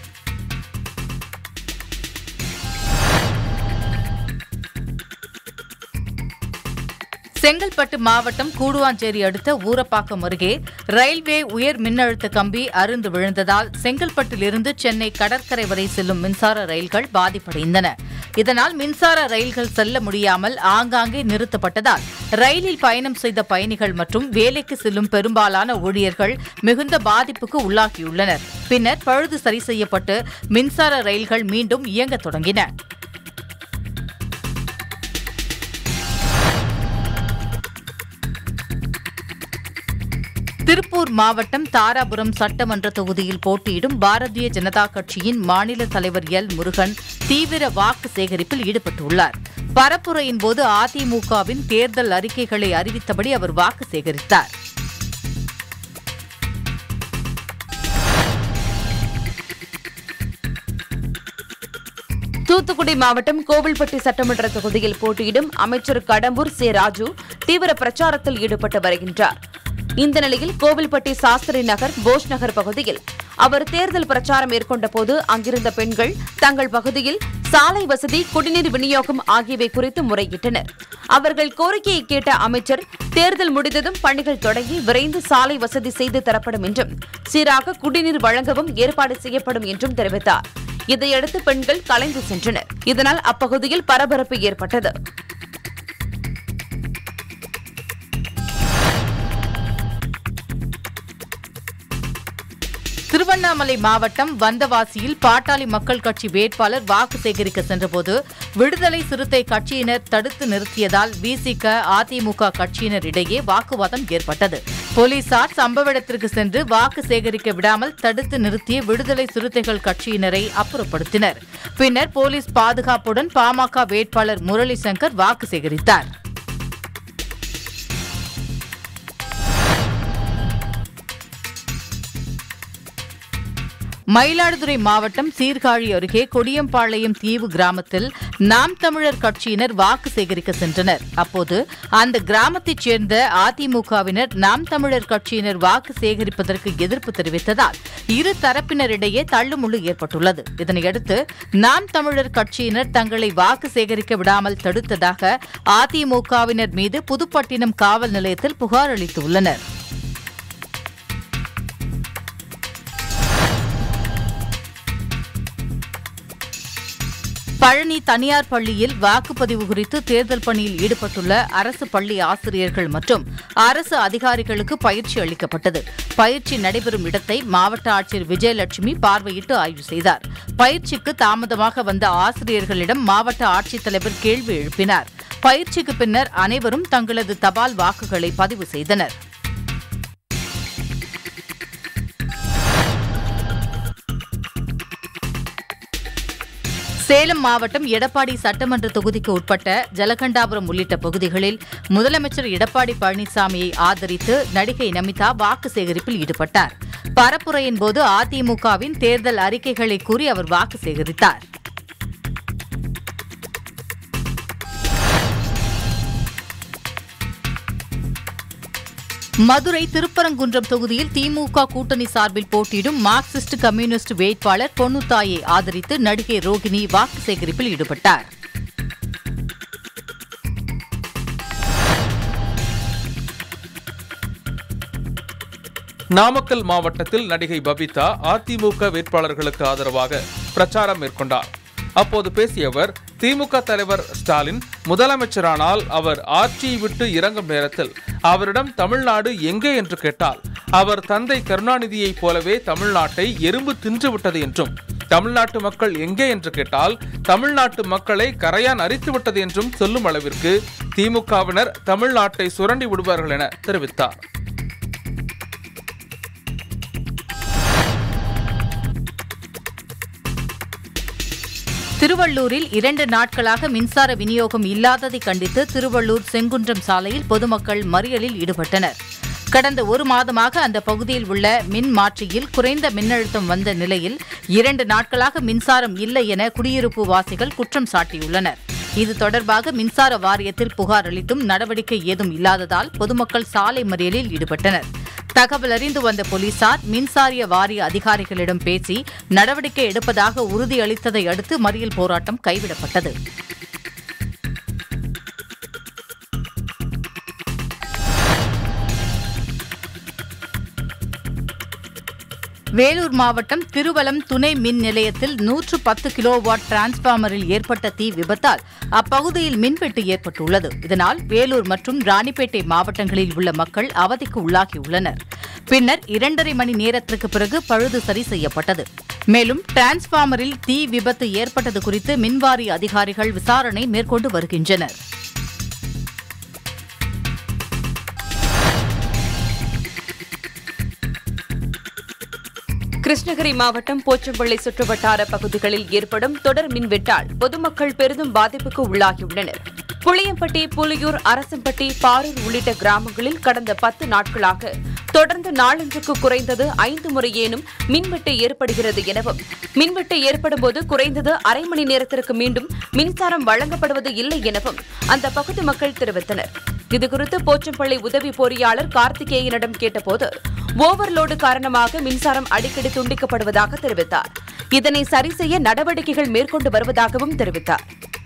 [SPEAKER 9] செங்கல்பட்டு மாவட்டம் கூடுவாஞ்சேரி அடுத்த ஊரப்பாக்கம் அருகே ரயில்வே உயர் மின்னழுத்த கம்பி அருந்து விழுந்ததால் செங்கல்பட்டிலிருந்து சென்னை கடற்கரை வரை செல்லும் மின்சார ரயில்கள் பாதிப்படைந்தன இதனால் மின்சார ரயில்கள் செல்ல முடியாமல் ஆங்காங்கே நிறுத்தப்பட்டதால் ரயிலில் பயணம் செய்த பயணிகள் மற்றும் வேலைக்கு செல்லும் பெரும்பாலான ஊழியர்கள் மிகுந்த பாதிப்புக்கு உள்ளாகியுள்ளனர் பின்னர் பழுது சரி செய்யப்பட்டு மின்சார ரயில்கள் மீண்டும் இயங்கத் தொடங்கின திருப்பூர் மாவட்டம் தாராபுரம் சட்டமன்ற தொகுதியில் போட்டியிடும் பாரதிய ஜனதா கட்சியின் மாநில தலைவர் எல் முருகன் தீவிர வாக்கு சேகரிப்பில் ஈடுபட்டுள்ளார் பரப்புரையின் போது அதிமுகவின் தேர்தல் அறிக்கைகளை அறிவித்தபடி அவர் வாக்கு சேகரித்தார்
[SPEAKER 1] தூத்துக்குடி மாவட்டம் கோவில்பட்டி சட்டமன்ற தொகுதியில் போட்டியிடும் அமைச்சர் கடம்பூர் சே ராஜு தீவிர பிரச்சாரத்தில் ஈடுபட்டு வருகின்றார் இந்த நிலையில் கோவில்பட்டி சாஸ்திரி நகர் போஸ் நகர் பகுதியில் அவர் தேர்தல் பிரச்சாரம் மேற்கொண்ட போது அங்கிருந்த பெண்கள் தங்கள் பகுதியில் சாலை வசதி குடிநீர் விநியோகம் ஆகியவை குறித்து முறையிட்டனர் அவர்கள் கோரிக்கையை கேட்ட அமைச்சர் தேர்தல் முடிந்ததும் பணிகள் தொடங்கி விரைந்து சாலை வசதி செய்து தரப்படும் என்றும் சீராக குடிநீர் வழங்கவும் ஏற்பாடு செய்யப்படும் என்றும் தெரிவித்தார் இதையடுத்து பெண்கள் கலைந்து சென்றனர் இதனால் அப்பகுதியில் பரபரப்பு ஏற்பட்டது
[SPEAKER 9] திருவண்ணாமலை மாவட்டம் வந்தவாசியில் பாட்டாளி மக்கள் கட்சி வேட்பாளர் வாக்கு சேகரிக்க சென்றபோது விடுதலை சிறுத்தை கட்சியினர் தடுத்து நிறுத்தியதால் விசிக அதிமுக கட்சியினர் இடையே வாக்குவாதம் ஏற்பட்டது போலீசார் சம்பவ இடத்திற்கு சென்று வாக்கு சேகரிக்க விடாமல் தடுத்து நிறுத்திய விடுதலை சிறுத்தைகள் கட்சியினரை அப்புறப்படுத்தினர் பின்னர் போலீஸ் பாதுகாப்புடன் பாமக வேட்பாளர் முரளி சங்கர் வாக்கு சேகரித்தார் மயிலாடுதுறை மாவட்டம் சீர்காழி அருகே கொடியம்பாளையம் தீவு கிராமத்தில் நாம் தமிழர் கட்சியினர் வாக்கு சேகரிக்க சென்றனர் அப்போது அந்த கிராமத்தைச் சேர்ந்த அதிமுகவினர் நாம் தமிழர் கட்சியினர் வாக்கு சேகரிப்பதற்கு எதிர்ப்பு தெரிவித்ததால் இரு தரப்பினரிடையே தள்ளுமுள்ளு ஏற்பட்டுள்ளது இதனையடுத்து நாம் தமிழர் கட்சியினர் தங்களை வாக்கு சேகரிக்க விடாமல் தடுத்ததாக அதிமுகவினர் மீது புதுப்பட்டினம் காவல் நிலையத்தில் புகார் அளித்துள்ளனர் பழனி தனியார் பள்ளியில் வாக்குப்பதிவு குறித்து தேர்தல் பணியில் ஈடுபட்டுள்ள அரசு பள்ளி ஆசிரியர்கள் மற்றும் அரசு அதிகாரிகளுக்கு பயிற்சி அளிக்கப்பட்டது பயிற்சி நடைபெறும் இடத்தை மாவட்ட ஆட்சியர் விஜயலட்சுமி பார்வையிட்டு ஆய்வு செய்தார் பயிற்சிக்கு தாமதமாக வந்த ஆசிரியர்களிடம் மாவட்ட ஆட்சித்தலைவர் கேள்வி எழுப்பினார் பயிற்சிக்கு பின்னர் அனைவரும் தங்களது தபால் வாக்குகளை பதிவு செய்தனர் சேலம் மாவட்டம் எடப்பாடி சட்டமன்ற தொகுதிக்கு உட்பட்ட ஜலகண்டாபுரம் உள்ளிட்ட பகுதிகளில் முதலமைச்சர் எடப்பாடி பழனிசாமியை ஆதரித்து நடிகை நமிதா வாக்கு சேகரிப்பில் ஈடுபட்டார் பரப்புரையின் போது அதிமுகவின் தேர்தல் அறிக்கைகளை கூறி அவர் வாக்கு சேகரித்தார் மதுரை திருப்பரங்குன்றம் தொகுதியில் திமுக கூட்டணி சார்பில் போட்டியிடும் மார்க்சிஸ்ட் கம்யூனிஸ்ட் வேட்பாளர் பொன்னுத்தாயை ஆதரித்து நடிகை ரோகிணி வாக்கு சேகரிப்பில் ஈடுபட்டார்
[SPEAKER 17] நாமக்கல் மாவட்டத்தில் நடிகை பபிதா அதிமுக வேட்பாளர்களுக்கு ஆதரவாக பிரச்சாரம் மேற்கொண்டார் அப்போது பேசிய அவர் திமுக தலைவர் ஸ்டாலின் முதலமைச்சரானால் அவர் ஆட்சியை விட்டு இறங்கும் நேரத்தில் அவரிடம் தமிழ்நாடு எங்கே என்று கேட்டால் அவர் தந்தை கருணாநிதியைப் போலவே தமிழ்நாட்டை எறும்பு தின்றுவிட்டது என்றும் தமிழ்நாட்டு மக்கள் எங்கே என்று கேட்டால் தமிழ்நாட்டு மக்களை கரையான் அரித்துவிட்டது என்றும் சொல்லும் அளவிற்கு திமுகவினர் தமிழ்நாட்டை சுரண்டி விடுவார்கள் என தெரிவித்தார்
[SPEAKER 9] திருவள்ளூரில் இரண்டு நாட்களாக மின்சார விநியோகம் இல்லாததை கண்டித்து திருவள்ளூர் செங்குன்றம் சாலையில் பொதுமக்கள் மறியலில் ஈடுபட்டனர் கடந்த ஒரு மாதமாக அந்த பகுதியில் உள்ள மின் மாற்றியில் குறைந்த மின்னழுத்தம் வந்த நிலையில் இரண்டு நாட்களாக மின்சாரம் இல்லை என குடியிருப்பு வாசிகள் குற்றம் சாட்டியுள்ளனர் இது தொடர்பாக மின்சார வாரியத்தில் புகார் அளித்தும் நடவடிக்கை ஏதும் இல்லாததால் பொதுமக்கள் சாலை மறியலில் ஈடுபட்டனர் தகவல் அறிந்து வந்த போலீசார் மின்சாரிய வாரிய அதிகாரிகளிடம் பேசி நடவடிக்கை எடுப்பதாக உறுதியளித்ததை அடுத்து மறியல் போராட்டம் கைவிடப்பட்டது வேலூர் மாவட்டம் திருவலம் துணை மின் நிலையத்தில் நூற்று பத்து கிலோவாட் டிரான்ஸ்பார்மரில் ஏற்பட்ட தீ விபத்தால் அப்பகுதியில் மின்வெட்டு ஏற்பட்டுள்ளது இதனால் வேலூர் மற்றும் ராணிப்பேட்டை மாவட்டங்களில் உள்ள மக்கள் அவதிக்கு உள்ளாகியுள்ளனர் பின்னர் இரண்டரை மணி நேரத்திற்கு பிறகு பழுது சரி செய்யப்பட்டது மேலும் டிரான்ஸ்பார்மரில் தீ விபத்து ஏற்பட்டது குறித்து மின்வாரிய அதிகாரிகள் விசாரணை மேற்கொண்டு வருகின்றனர்
[SPEAKER 1] கிருஷ்ணகிரி மாவட்டம் போச்சம்பள்ளி சுற்றுவட்டார பகுதிகளில் ஏற்படும் தொடர் மின்வெட்டால் பொதுமக்கள் பெரிதும் பாதிப்புக்கு உள்ளாகியுள்ளனர் புளியம்பட்டி புலியூர் அரசம்பட்டி பாரூர் உள்ளிட்ட கிராமங்களில் கடந்த பத்து நாட்களாக தொடர்ந்து நாளொன்றுக்கு குறைந்தது ஐந்து முறையேனும் மின்வெட்டு ஏற்படுகிறது எனவும் மின்வெட்டு ஏற்படும் போது குறைந்தது அரை மணி நேரத்திற்கு மீண்டும் மின்சாரம் வழங்கப்படுவது இல்லை எனவும் அந்த பகுதி மக்கள் தெரிவித்தனர் இதுகுறித்து போச்சம்பள்ளி உதவி பொறியாளர் கார்த்திகேயனிடம் கேட்டபோது ஓவர்லோடு காரணமாக மின்சாரம் அடிக்கடி துண்டிக்கப்படுவதாக தெரிவித்தார் இதனை சரி செய்ய நடவடிக்கைகள் மேற்கொண்டு வருவதாகவும் தெரிவித்தார்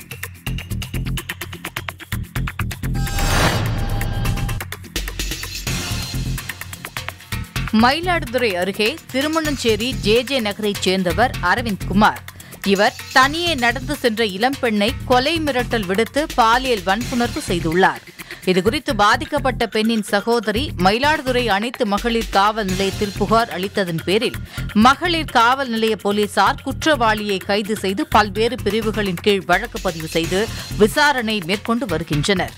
[SPEAKER 9] மயிலாடுதுறை அருகே திருமணஞ்சேரி ஜே ஜே நகரைச் சேர்ந்தவர் அரவிந்த் குமார் இவர் தனியே நடந்து சென்ற இளம்பெண்ணை கொலை மிரட்டல் விடுத்து பாலியல் வன்புணர்வு செய்துள்ளார் இதுகுறித்து பாதிக்கப்பட்ட பெண்ணின் சகோதரி மயிலாடுதுறை அனைத்து மகளிர் காவல் நிலையத்தில் புகார் அளித்ததன் பேரில் மகளிர் காவல் நிலைய போலீசார் குற்றவாளியை கைது செய்து பல்வேறு பிரிவுகளின் கீழ் வழக்கு பதிவு செய்து விசாரணை மேற்கொண்டு வருகின்றனர்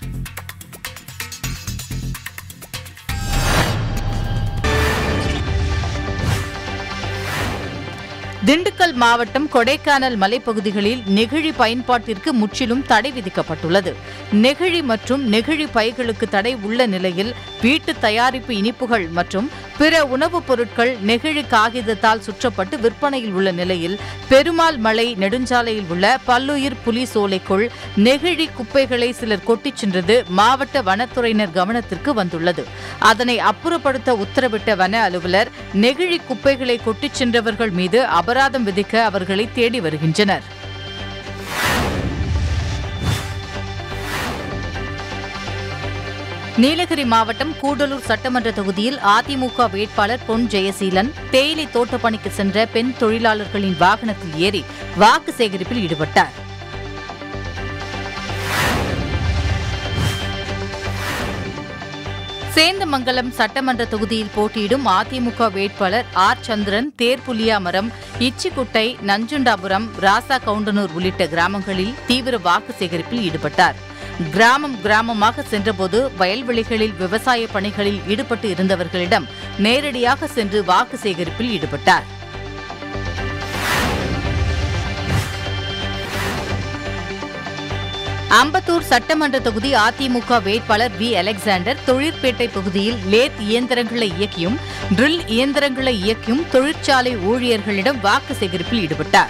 [SPEAKER 9] திண்டுக்கல் மாவட்டம் கொடைக்கானல் மலைப்பகுதிகளில் நெகிழி பயன்பாட்டிற்கு முற்றிலும் தடை விதிக்கப்பட்டுள்ளது நெகிழி மற்றும் நெகிழி பைகளுக்கு தடை உள்ள நிலையில் வீட்டு தயாரிப்பு இனிப்புகள் மற்றும் பிற உணவுப் பொருட்கள் நெகிழி காகிதத்தால் சுற்றப்பட்டு விற்பனையில் உள்ள நிலையில் பெருமாள் மலை நெடுஞ்சாலையில் உள்ள பல்லுயிர் புலி சோலைக்குள் நெகிழி குப்பைகளை சிலர் கொட்டிச் சென்றது மாவட்ட வனத்துறையினர் கவனத்திற்கு வந்துள்ளது அதனை அப்புறப்படுத்த உத்தரவிட்ட வன அலுவலர் நெகிழி குப்பைகளை கொட்டிச் சென்றவர்கள் மீது அபராதம் விதிக்க அவர்களை தேடி வருகின்றனர் நீலகிரி மாவட்டம் கூடலூர் சட்டமன்ற தொகுதியில் அதிமுக வேட்பாளர் பொன் ஜெயசீலன் தேயிலை தோட்டப்பணிக்கு சென்ற பெண் தொழிலாளர்களின் வாகனத்தில் ஏறி வாக்கு சேகரிப்பில் ஈடுபட்டார் சேந்தமங்கலம் சட்டமன்ற தொகுதியில் போட்டியிடும் அதிமுக வேட்பாளர் ஆர் சந்திரன் தேர்புலியாமரம் இச்சிக்குட்டை நஞ்சுண்டாபுரம் ராசா கவுண்டனூர் உள்ளிட்ட கிராமங்களில் தீவிர வாக்கு சேகரிப்பில் ஈடுபட்டார் கிராமம் கிராமமாக சென்றபோது வயல்வெளிகளில் விவசாய பணிகளில் ஈடுபட்டு இருந்தவர்களிடம் நேரடியாக சென்று வாக்கு சேகரிப்பில் ஈடுபட்டார் அம்பத்தூர் சட்டமன்ற தொகுதி அதிமுக வேட்பாளர் வி அலெக்சாண்டர் தொழிற்பேட்டை பகுதியில் லேத் இயந்திரங்களை இயக்கியும் ட்ரில் இயந்திரங்களை இயக்கியும் தொழிற்சாலை ஊழியர்களிடம் வாக்கு சேகரிப்பில் ஈடுபட்டார்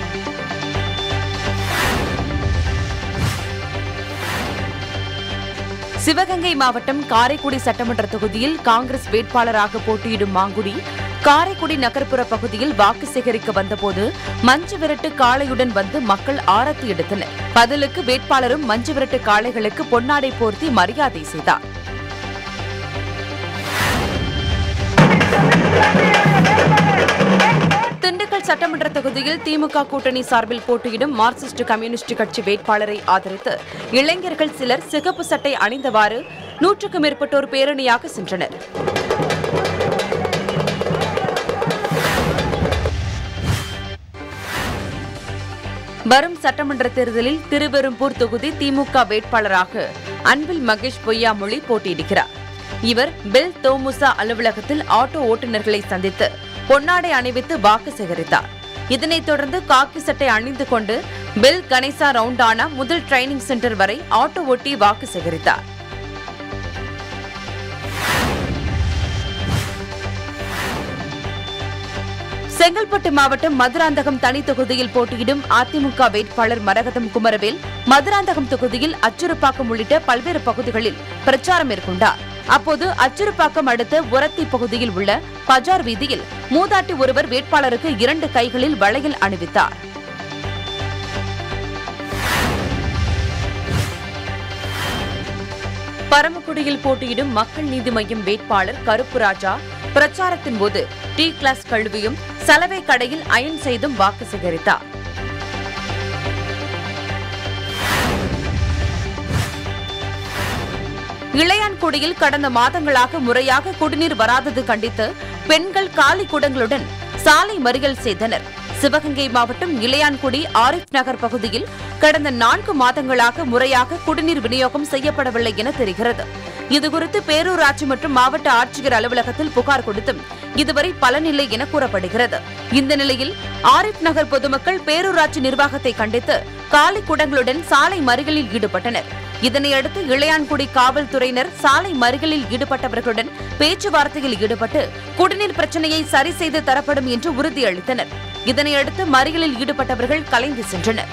[SPEAKER 1] சிவகங்கை மாவட்டம் காரைக்குடி சட்டமன்ற தொகுதியில் காங்கிரஸ் வேட்பாளராக போட்டியிடும் மாங்குடி காரைக்குடி நகர்ப்புற பகுதியில் வாக்கு சேகரிக்க வந்தபோது மஞ்சு விரட்டு காளையுடன் வந்து மக்கள் ஆரத்தி எடுத்தனர் பதிலுக்கு வேட்பாளரும் மஞ்சு விரட்டு காளைகளுக்கு பொன்னாடை போர்த்தி மரியாதை செய்தார் திண்டுக்கல் சட்டமன்ற தொகுதியில் திமுக கூட்டணி சார்பில் போட்டியிடும் மார்க்சிஸ்ட் கம்யூனிஸ்ட் கட்சி வேட்பாளரை ஆதரித்து இளைஞர்கள் சிலர் சிகப்பு சட்டை அணிந்தவாறு நூற்றுக்கும் மேற்பட்டோர் பேரணியாக சென்றனர் வரும் சட்டமன்ற தேர்தலில் திருவெரும்பூர் தொகுதி திமுக வேட்பாளராக அன்பில் மகேஷ் பொய்யாமொழி போட்டியிடுகிறார் இவர் பெல் தோமுசா அலுவலகத்தில் ஆட்டோ ஓட்டுநர்களை சந்தித்து பொன்னாடை அணிவித்து வாக்கு சேகரித்தார் இதனைத் தொடர்ந்து காக்கி சட்டை அணிந்து கொண்டு பெல் கணேசா ரவுண்டானா முதல் ட்ரைனிங் சென்டர் வரை ஆட்டோ ஓட்டி வாக்கு சேகரித்தார் செங்கல்பட்டு மாவட்டம் மதுராந்தகம் தனி தொகுதியில் போட்டியிடும் அதிமுக வேட்பாளர் மரகதம் குமரவேல் மதுராந்தகம் தொகுதியில் அச்சுறுப்பாக்கம் உள்ளிட்ட பல்வேறு பகுதிகளில் பிரச்சாரம் மேற்கொண்டார் அப்போது அச்சுறுப்பாக்கம் அடுத்த உரத்தி பகுதியில் உள்ள பஜார் வீதியில் மூதாட்டி ஒருவர் வேட்பாளருக்கு இரண்டு கைகளில் வளையல் அணிவித்தார் பரமக்குடியில் போட்டியிடும் மக்கள் நீதி மய்யம் வேட்பாளர் கருப்பு ராஜா பிரச்சாரத்தின் போது டீ கிளாஸ் கழுவியும் சலவை கடையில் அயன் செய்தும் வாக்கு சேகரித்தார் இளையான்குடியில் கடந்த மாதங்களாக முறையாக குடிநீர் வராதது கண்டித்து பெண்கள் காலி குடங்களுடன் சாலை மறியல் செய்தனர் சிவகங்கை மாவட்டம் இளையான்குடி ஆரிஃப் நகர் பகுதியில் கடந்த நான்கு மாதங்களாக முறையாக குடிநீர் விநியோகம் செய்யப்படவில்லை என தெரிகிறது இதுகுறித்து பேரூராட்சி மற்றும் மாவட்ட ஆட்சியர் அலுவலகத்தில் புகார் கொடுத்தும் இதுவரை பலனில்லை என கூறப்படுகிறது இந்த நிலையில் ஆரிஃப் நகர் பொதுமக்கள் பேரூராட்சி நிர்வாகத்தை கண்டித்து காலி குடங்களுடன் சாலை மறியலில் ஈடுபட்டனர் இதனையடுத்து இளையான்குடி காவல்துறையினர் சாலை மறியலில் ஈடுபட்டவர்களுடன் பேச்சுவார்த்தையில் ஈடுபட்டு குடிநீர் பிரச்சனையை சரி செய்து தரப்படும் என்று உறுதியளித்தனர் இதனையடுத்து மறியலில் ஈடுபட்டவர்கள் கலைந்து சென்றனர்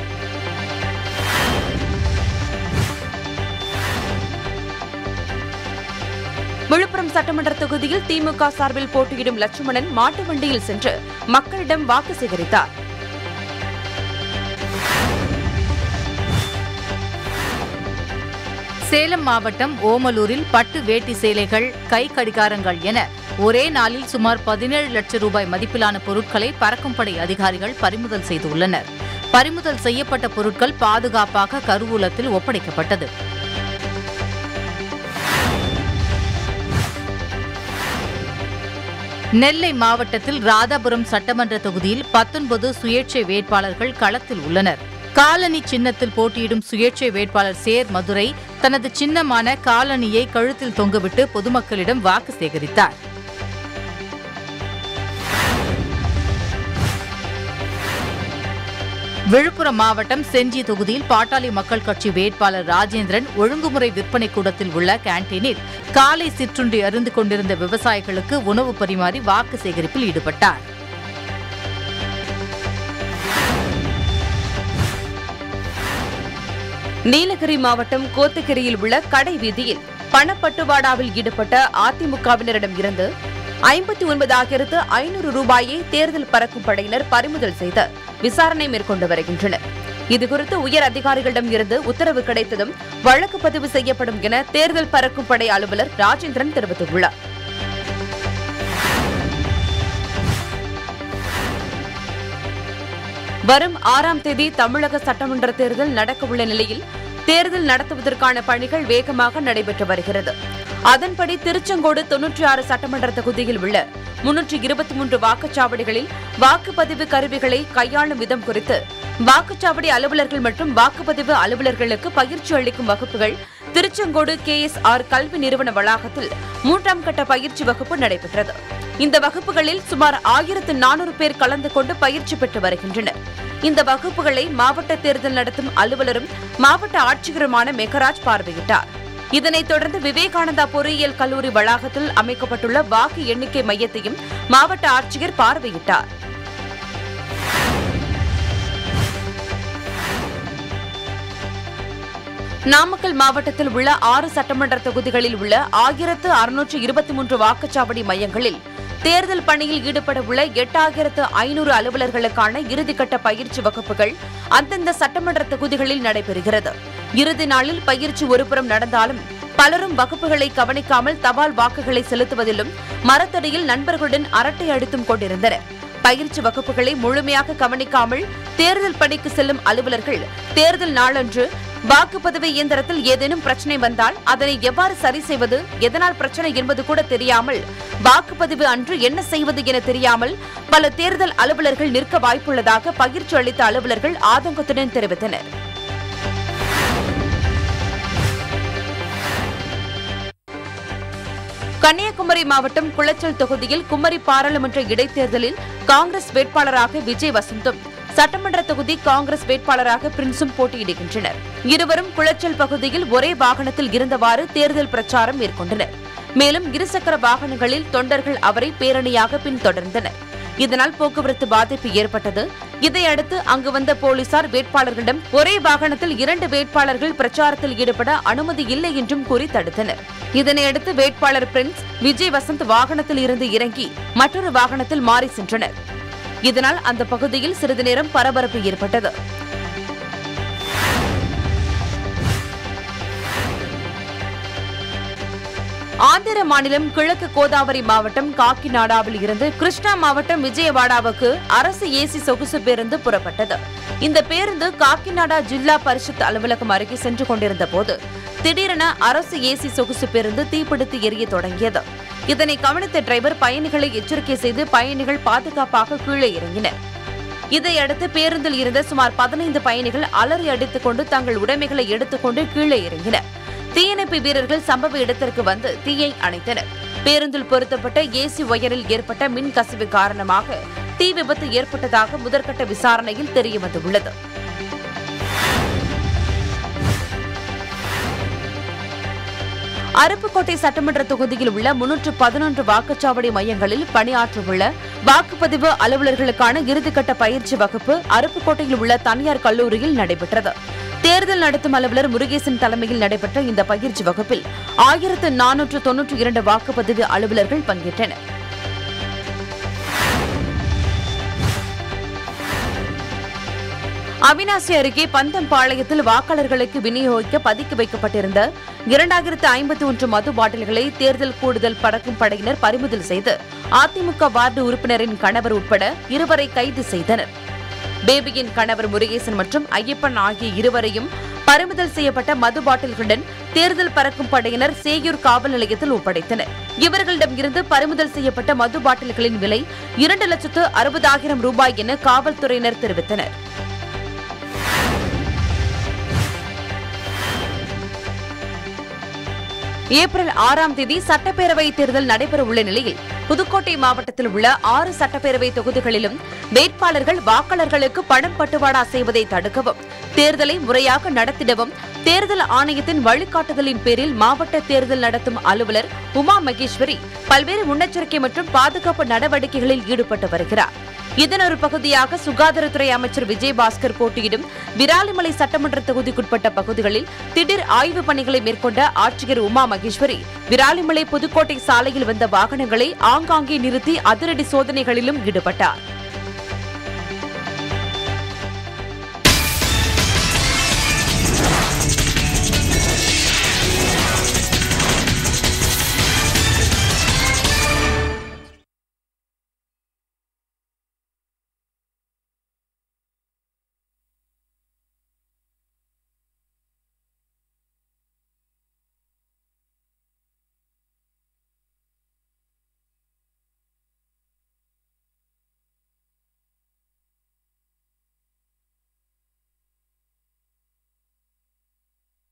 [SPEAKER 1] விழுப்புரம் சட்டமன்ற தொகுதியில் திமுக சார்பில் போட்டியிடும் லட்சுமணன் மாட்டு வண்டியில் சென்று மக்களிடம் வாக்கு சேகரித்தார்
[SPEAKER 9] சேலம் மாவட்டம் ஓமலூரில் பட்டு வேட்டி சேலைகள் கை கடிகாரங்கள் என ஒரே நாளில் சுமார் பதினேழு லட்சம் ரூபாய் மதிப்பிலான பொருட்களை பறக்கும் படை அதிகாரிகள் பறிமுதல் செய்துள்ளனர் பறிமுதல் செய்யப்பட்ட பொருட்கள் பாதுகாப்பாக கருவூலத்தில் ஒப்படைக்கப்பட்டது நெல்லை மாவட்டத்தில் ராதாபுரம் சட்டமன்ற தொகுதியில் பத்தொன்பது சுயேட்சை வேட்பாளர்கள் களத்தில் உள்ளனர் காலனி சின்னத்தில் போட்டியிடும் சுயேட்சை வேட்பாளர் சேர் மதுரை தனது சின்னமான காலனியை கழுத்தில் தொங்கவிட்டு பொதுமக்களிடம் வாக்கு சேகரித்தார் விழுப்புரம் மாவட்டம் செஞ்சி தொகுதியில் பாட்டாளி மக்கள் கட்சி வேட்பாளர் ராஜேந்திரன் ஒழுங்குமுறை விற்பனை கூடத்தில் உள்ள கேன்டீனில் காலை சிற்றுண்டி அருந்து கொண்டிருந்த விவசாயிகளுக்கு உணவு பரிமாறி வாக்கு சேகரிப்பில் ஈடுபட்டார்
[SPEAKER 1] நீலகிரி மாவட்டம் கோத்தகிரியில் உள்ள கடை வீதியில் பணப்பட்டுவாடாவில் ஈடுபட்ட அதிமுகவினரிடம் இருந்து ஐம்பத்தி ஒன்பதாயிரத்து ஐநூறு ரூபாயை தேர்தல் பறக்கும் படையினர் பறிமுதல் செய்து விசாரணை மேற்கொண்டு வருகின்றனர் இதுகுறித்து உயர் அதிகாரிகளிடம் இருந்து உத்தரவு கிடைத்ததும் வழக்கு பதிவு செய்யப்படும் என தேர்தல் பறக்கும் படை அலுவலர் ராஜேந்திரன் தெரிவித்துள்ளார் வரும் ஆறாம் தேதி தமிழக சட்டமன்ற தேர்தல் நடக்கவுள்ள நிலையில் தேர்தல் நடத்துவதற்கான பணிகள் வேகமாக நடைபெற்று வருகிறது அதன்படி திருச்செங்கோடு தொன்னூற்றி ஆறு சட்டமன்ற தொகுதியில் உள்ள முன்னூற்றி இருபத்தி மூன்று வாக்குச்சாவடிகளில் வாக்குப்பதிவு கருவிகளை கையாளும் விதம் குறித்து வாக்குச்சாவடி அலுவலர்கள் மற்றும் வாக்குப்பதிவு அலுவலர்களுக்கு பயிற்சி அளிக்கும் வகுப்புகள் திருச்செங்கோடு கே எஸ் ஆர் கல்வி நிறுவன வளாகத்தில் மூன்றாம் கட்ட பயிற்சி வகுப்பு நடைபெற்றது இந்த வகுப்புகளில் சுமார் ஆயிரத்து நானூறு பேர் கலந்து கொண்டு பயிற்சி பெற்று வருகின்றனர் இந்த வகுப்புகளை மாவட்ட தேர்தல் நடத்தும் அலுவலரும் மாவட்ட ஆட்சியருமான மெகராஜ் பார்வையிட்டார் இதனைத் தொடர்ந்து விவேகானந்தா பொறியியல் கல்லூரி வளாகத்தில் அமைக்கப்பட்டுள்ள வாக்கு எண்ணிக்கை மையத்தையும் மாவட்ட ஆட்சியர் பார்வையிட்டார் நாமக்கல் மாவட்டத்தில் உள்ள ஆறு சட்டமன்ற தொகுதிகளில் உள்ள ஆயிரத்து அறுநூற்று இருபத்தி மூன்று வாக்குச்சாவடி மையங்களில் தேர்தல் பணியில் ஈடுபட உள்ள எட்டாயிரத்து ஐநூறு அலுவலர்களுக்கான இறுதிக்கட்ட பயிற்சி வகுப்புகள் அந்தந்த சட்டமன்ற தொகுதிகளில் நடைபெறுகிறது இறுதி நாளில் பயிற்சி ஒருபுறம் நடந்தாலும் பலரும் வகுப்புகளை கவனிக்காமல் தபால் வாக்குகளை செலுத்துவதிலும் மரத்தடியில் நண்பர்களுடன் அரட்டை அடித்தும் கொண்டிருந்தனர் பயிற்சி வகுப்புகளை முழுமையாக கவனிக்காமல் தேர்தல் பணிக்கு செல்லும் அலுவலர்கள் தேர்தல் நாளன்று வாக்குப்பதிவு இயந்திரத்தில் ஏதேனும் பிரச்சனை வந்தால் அதனை எவ்வாறு சரி செய்வது எதனால் பிரச்சனை என்பது கூட தெரியாமல் வாக்குப்பதிவு அன்று என்ன செய்வது என தெரியாமல் பல தேர்தல் அலுவலர்கள் நிற்க வாய்ப்புள்ளதாக பயிற்சி அளித்த அலுவலர்கள் ஆதங்கத்துடன் தெரிவித்தனர் கன்னியாகுமரி மாவட்டம் குளச்சல் தொகுதியில் குமரி பாராளுமன்ற இடைத்தேர்தலில் காங்கிரஸ் வேட்பாளராக விஜய் வசந்தும் சட்டமன்ற தொகுதி காங்கிரஸ் வேட்பாளராக பிரின்சும் போட்டியிடுகின்றனர் இருவரும் குளச்சல் பகுதியில் ஒரே வாகனத்தில் இருந்தவாறு தேர்தல் பிரச்சாரம் மேற்கொண்டனர் மேலும் இருசக்கர வாகனங்களில் தொண்டர்கள் அவரை பேரணியாக பின்தொடர்ந்தனர் இதனால் போக்குவரத்து பாதிப்பு ஏற்பட்டது இதையடுத்து அங்கு வந்த போலீசார் வேட்பாளர்களிடம் ஒரே வாகனத்தில் இரண்டு வேட்பாளர்கள் பிரச்சாரத்தில் ஈடுபட அனுமதி இல்லை என்றும் கூறி தடுத்தனர் இதனையடுத்து வேட்பாளர் பிரின்ஸ் விஜய் வசந்த் வாகனத்தில் இருந்து இறங்கி மற்றொரு வாகனத்தில் மாறி சென்றனர் இதனால் அந்த பகுதியில் சிறிது நேரம் பரபரப்பு ஏற்பட்டது ஆந்திர மாநிலம் கிழக்கு கோதாவரி மாவட்டம் காக்கிநாடாவில் இருந்து கிருஷ்ணா மாவட்டம் விஜயவாடாவுக்கு அரசு ஏசி சொகுசு பேருந்து புறப்பட்டது இந்த பேருந்து காக்கிநாடா ஜில்லா பரிஷத் அலுவலகம் அருகே சென்று கொண்டிருந்த போது திடீரென அரசு ஏசி சொகுசு பேருந்து தீப்பிடித்து எரிய தொடங்கியது இதனை கவனித்த டிரைவர் பயணிகளை எச்சரிக்கை செய்து பயணிகள் பாதுகாப்பாக கீழே இறங்கினர் இதையடுத்து பேருந்தில் இருந்த சுமார் பதினைந்து பயணிகள் அலறி அடித்துக் கொண்டு தங்கள் உடைமைகளை எடுத்துக்கொண்டு கீழே இறங்கினர் தீயணைப்பு வீரர்கள் சம்பவ இடத்திற்கு வந்து தீயை அணைத்தனர் பேருந்தில் பொருத்தப்பட்ட ஏசி ஒயரில் ஏற்பட்ட மின் கசிவு காரணமாக தீ விபத்து ஏற்பட்டதாக முதற்கட்ட விசாரணையில் தெரியவந்துள்ளது அருப்புக்கோட்டை சட்டமன்ற தொகுதியில் உள்ள முன்னூற்று பதினொன்று வாக்குச்சாவடி மையங்களில் பணியாற்றவுள்ள வாக்குப்பதிவு அலுவலர்களுக்கான இறுதிக்கட்ட பயிற்சி வகுப்பு அருப்புக்கோட்டையில் உள்ள தனியார் கல்லூரியில் நடைபெற்றது தேர்தல் நடத்தும் அலுவலர் முருகேசன் தலைமையில் நடைபெற்ற இந்த பயிற்சி வகுப்பில் ஆயிரத்து நானூற்று தொன்னூற்றி இரண்டு வாக்குப்பதிவு அலுவலர்கள் பங்கேற்றனர் அவினாசி அருகே பந்தம்பாளையத்தில் வாக்காளர்களுக்கு விநியோகிக்க பதுக்கி வைக்கப்பட்டிருந்த இரண்டாயிரத்து ஐம்பத்தி ஒன்று மது பாட்டில்களை தேர்தல் கூடுதல் பறக்கும் படையினர் பறிமுதல் செய்து அதிமுக வார்டு உறுப்பினரின் கணவர் உட்பட இருவரை கைது செய்தனர் பேபியின் கணவர் முருகேசன் மற்றும் ஐயப்பன் ஆகிய இருவரையும் பறிமுதல் செய்யப்பட்ட மது பாட்டில்களுடன் தேர்தல் பறக்கும் படையினர் சேயூர் காவல் நிலையத்தில் ஒப்படைத்தனர் இவர்களிடம் இருந்து பறிமுதல் செய்யப்பட்ட மது பாட்டில்களின் விலை இரண்டு லட்சத்து அறுபதாயிரம் ரூபாய் என காவல்துறையினர் தெரிவித்தனர் ஏப்ரல் ஆறாம் தேதி சட்டப்பேரவை தேர்தல் நடைபெற உள்ள நிலையில் புதுக்கோட்டை மாவட்டத்தில் உள்ள ஆறு சட்டப்பேரவை தொகுதிகளிலும் வேட்பாளர்கள் வாக்காளர்களுக்கு பணம் பட்டுவாடா செய்வதை தடுக்கவும் தேர்தலை முறையாக நடத்திடவும் தேர்தல் ஆணையத்தின் வழிகாட்டுதலின் பேரில் மாவட்ட தேர்தல் நடத்தும் அலுவலர் உமா மகேஸ்வரி பல்வேறு முன்னெச்சரிக்கை மற்றும் பாதுகாப்பு நடவடிக்கைகளில் ஈடுபட்டு வருகிறார் இதன் ஒரு பகுதியாக சுகாதாரத்துறை அமைச்சர் விஜயபாஸ்கர் போட்டியிடும் விராலிமலை சட்டமன்ற தொகுதிக்குட்பட்ட பகுதிகளில் திடீர் ஆய்வுப் பணிகளை மேற்கொண்ட ஆட்சியர் உமா மகேஸ்வரி விராலிமலை புதுக்கோட்டை சாலையில் வந்த வாகனங்களை ஆங்காங்கே நிறுத்தி அதிரடி சோதனைகளிலும் ஈடுபட்டார்